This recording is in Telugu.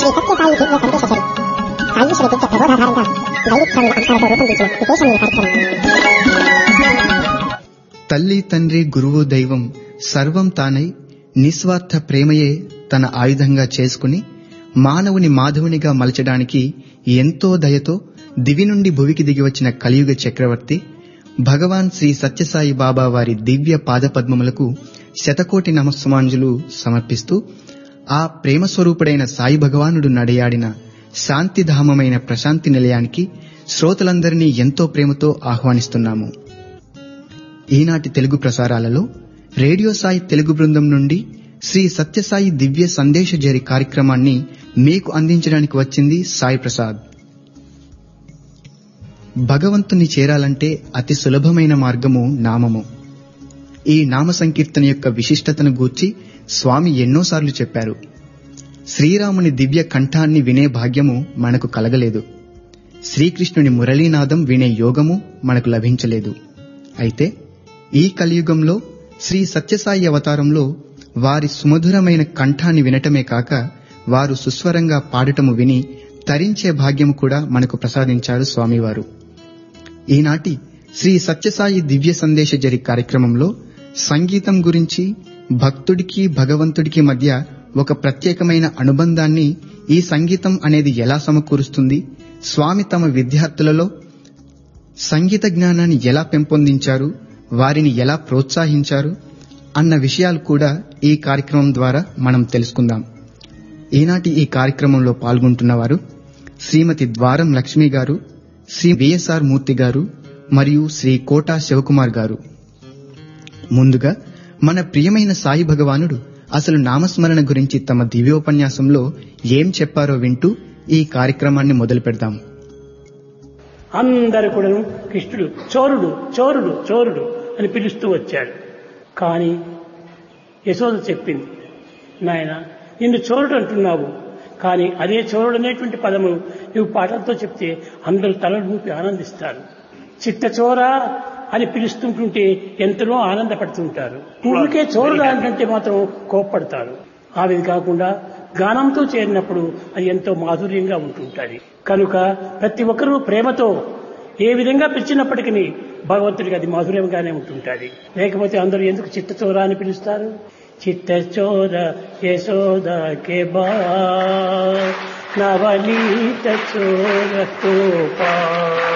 సత్యసాయి దివ్య సందేశ సరి సాయిశ్వర దివ్య ప్రబోధాధారంగా వైదిక స్వామి అంశాలతో రూపొందించిన విశేషమైన కార్యక్రమం తల్లి తండ్రి గురువు దైవం సర్వం తానై నిస్వార్థ ప్రేమయే తన ఆయుధంగా చేసుకుని మానవుని మాధవునిగా మలచడానికి ఎంతో దయతో దివి నుండి భువికి దిగివచ్చిన కలియుగ చక్రవర్తి భగవాన్ శ్రీ సత్యసాయి బాబా వారి దివ్య పాదపద్మములకు శతకోటి నమస్సుమాంజులు సమర్పిస్తూ ఆ ప్రేమ స్వరూపుడైన సాయి భగవానుడు నడయాడిన శాంతిధామమైన ప్రశాంతి నిలయానికి శ్రోతలందరినీ ఎంతో ప్రేమతో ఆహ్వానిస్తున్నాము ఈనాటి తెలుగు ప్రసారాలలో రేడియో సాయి తెలుగు బృందం నుండి శ్రీ సత్యసాయి దివ్య సందేశ జరి కార్యక్రమాన్ని మీకు అందించడానికి వచ్చింది సాయి ప్రసాద్ భగవంతుని చేరాలంటే అతి సులభమైన మార్గము నామము ఈ నామ సంకీర్తన యొక్క విశిష్టతను గూర్చి స్వామి ఎన్నోసార్లు చెప్పారు శ్రీరాముని దివ్య కంఠాన్ని వినే భాగ్యము మనకు కలగలేదు శ్రీకృష్ణుని మురళీనాదం వినే యోగము మనకు లభించలేదు అయితే ఈ కలియుగంలో శ్రీ సత్యసాయి అవతారంలో వారి సుమధురమైన కంఠాన్ని వినటమే కాక వారు సుస్వరంగా పాడటము విని తరించే భాగ్యము కూడా మనకు ప్రసాదించారు స్వామివారు ఈనాటి శ్రీ సత్యసాయి దివ్య సందేశ జరి కార్యక్రమంలో సంగీతం గురించి భక్తుడికి భగవంతుడికి మధ్య ఒక ప్రత్యేకమైన అనుబంధాన్ని ఈ సంగీతం అనేది ఎలా సమకూరుస్తుంది స్వామి తమ విద్యార్థులలో సంగీత జ్ఞానాన్ని ఎలా పెంపొందించారు వారిని ఎలా ప్రోత్సహించారు అన్న విషయాలు కూడా ఈ కార్యక్రమం ద్వారా మనం తెలుసుకుందాం ఈనాటి ఈ కార్యక్రమంలో పాల్గొంటున్నవారు శ్రీమతి ద్వారం లక్ష్మి గారు శ్రీ విఎస్ఆర్ మూర్తి గారు మరియు శ్రీ కోటా శివకుమార్ గారు ముందుగా మన ప్రియమైన సాయి భగవానుడు అసలు నామస్మరణ గురించి తమ దివ్యోపన్యాసంలో ఏం చెప్పారో వింటూ ఈ కార్యక్రమాన్ని మొదలు పెడదాం అందరు కూడాను కృష్ణుడు చోరుడు చోరుడు చోరుడు అని పిలుస్తూ వచ్చాడు కానీ యశోద చెప్పింది నాయన నిన్ను చోరుడు అంటున్నావు కానీ అదే చోరుడు అనేటువంటి పదము నువ్వు పాటలతో చెప్తే అందరూ తలలు ఊపి ఆనందిస్తారు చిట్ట చోరా అని పిలుస్తుంటుంటే ఎంతనో ఆనందపడుతుంటారు ఊరికే చోరుడా అంటే మాత్రం కోప్పడతారు ఆ విధి కాకుండా గానంతో చేరినప్పుడు అది ఎంతో మాధుర్యంగా ఉంటుంటుంది కనుక ప్రతి ఒక్కరూ ప్రేమతో ఏ విధంగా పిలిచినప్పటికీ భగవంతుడికి అది మాధుర్యంగానే ఉంటుంటుంది లేకపోతే అందరూ ఎందుకు చిత్తచోర అని పిలుస్తారు చిత్తచోర యశోద కే బా నవనీత చోర